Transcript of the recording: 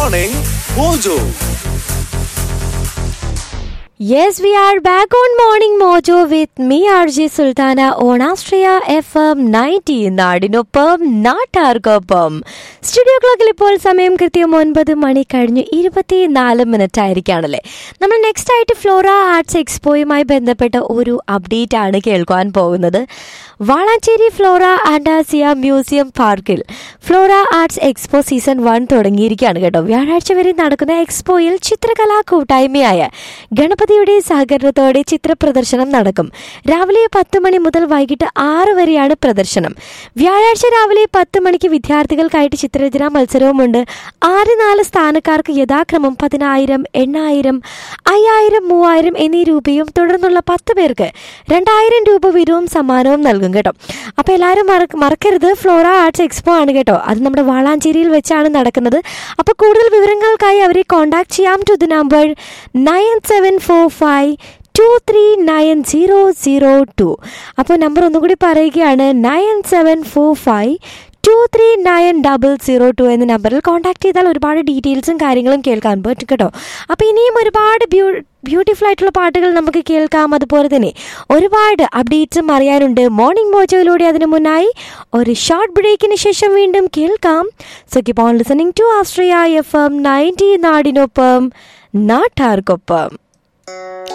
Morning Mojo. Yes, we are back on Morning Mojo with me, RJ Sultana, on Astria FM 90 നാടിനൊപ്പം നാട്ടാർക്കൊപ്പം studio ക്ലോക്കിൽ ഇപ്പോൾ സമയം കൃത്യം ഒൻപത് മണി കഴിഞ്ഞ് ഇരുപത്തിനാല് മിനിറ്റ് ആയിരിക്കുകയാണല്ലേ നമ്മൾ നെക്സ്റ്റ് ആയിട്ട് ഫ്ലോറ ആർട്സ് എക്സ്പോയുമായി ബന്ധപ്പെട്ട ഒരു അപ്ഡേറ്റ് ആണ് കേൾക്കുവാൻ പോകുന്നത് വാളാഞ്ചേരി ഫ്ലോറ ആൻഡാസിയ മ്യൂസിയം പാർക്കിൽ flora arts expo season one തുടങ്ങിയിരിക്കുകയാണ് കേട്ടോ വ്യാഴാഴ്ച വരെ നടക്കുന്ന എക്സ്പോയിൽ ചിത്രകലാ കൂട്ടായ്മയായ ഗണപതിയുടെ സഹകരണത്തോടെ ചിത്ര പ്രദർശനം നടക്കും രാവിലെ പത്ത് മണി മുതൽ വൈകിട്ട് ആറ് വരെയാണ് പ്രദർശനം വ്യാഴാഴ്ച രാവിലെ പത്ത് മണിക്ക് വിദ്യാർത്ഥികൾക്കായിട്ട് ചിത്രരചനാ മത്സരവുമുണ്ട് ആറ് നാല് സ്ഥാനക്കാർക്ക് യഥാക്രമം പതിനായിരം എണ്ണായിരം അയ്യായിരം മൂവായിരം എന്നീ രൂപയും തുടർന്നുള്ള പത്ത് പേർക്ക് രണ്ടായിരം രൂപ വീതവും സമ്മാനവും നൽകും കേട്ടോ അപ്പോൾ എല്ലാവരും മറക്ക മറക്കരുത് ഫ്ലോറ ആർട്സ് എക്സ്പോ ആണ് കേട്ടോ അത് നമ്മുടെ വാളാഞ്ചേരിയിൽ വെച്ചാണ് നടക്കുന്നത് അപ്പോൾ കൂടുതൽ വിവരങ്ങൾക്കായി അവരെ കോൺടാക്ട് ചെയ്യാം to the number nine seven four five two three nine zero zero two അപ്പോൾ നമ്പർ ഒന്നുകൂടി പറയുകയാണ് nine seven four five two three nine double zero two എന്ന നമ്പറിൽ കോൺടാക്ട് ചെയ്താൽ ഒരുപാട് ഡീറ്റെയിൽസും കാര്യങ്ങളും കേൾക്കാൻ പറ്റും കേട്ടോ അപ്പോൾ ഇനിയും ഒരുപാട് ബ്യൂ ബ്യൂട്ടിഫുൾ ആയിട്ടുള്ള പാട്ടുകൾ നമുക്ക് കേൾക്കാം അതുപോലെ തന്നെ ഒരുപാട് അപ്ഡേറ്റ്സും അറിയാനുണ്ട് മോർണിംഗ് മോജോയിലൂടെ അതിനു മുന്നായി ഒരു ഷോർട്ട് ബ്രേക്കിന് ശേഷം വീണ്ടും കേൾക്കാം so keep on listening to Astria F M ninety നാടിനൊപ്പം നാട്ടാർക്കൊപ്പം